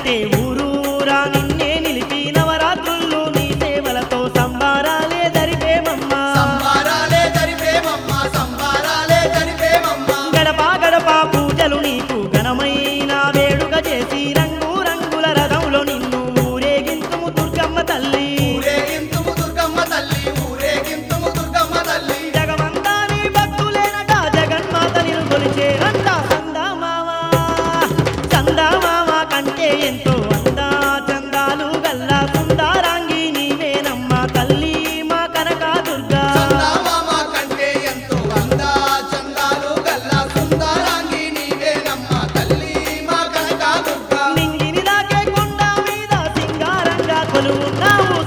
అంటే ఊరూరా నిన్నే నిలిపి నవరాత్రులు నీ సేవలతో సంబారాలే జరిపేమమ్మా సంబారాలే జరిపేమమ్మ సంబారాలే జరిపేమమ్మ గడప గడప పూజలు నీకు ఘనమైన వేడుక చేసి రంగు రంగుల రథంలో నిన్ను ఊరేగింతుము దుర్గమ్మ తల్లి ఊరేగింతుము దుర్గమ్మ తల్లి ఊరేగింతుము దుర్గమ్మ తల్లి జగమంతా నీ భక్తులేనట జగన్మాత నిన్ను కొలిచేరంట సందామామ సందామామ కంటే ఎంతో అందా చందాలు గల్లా సుందరాంగి నీవేనమ్మ తల్లి మా కనక దుర్గా చందమామ కంటే ఎంతో అందా చందాలు గల్లా సుందరాంగి నీవేనమ్మ తల్లి మా కనక దుర్గా నింగిని దాకే కొండ మీద సింగారంగా కొలువున్నావు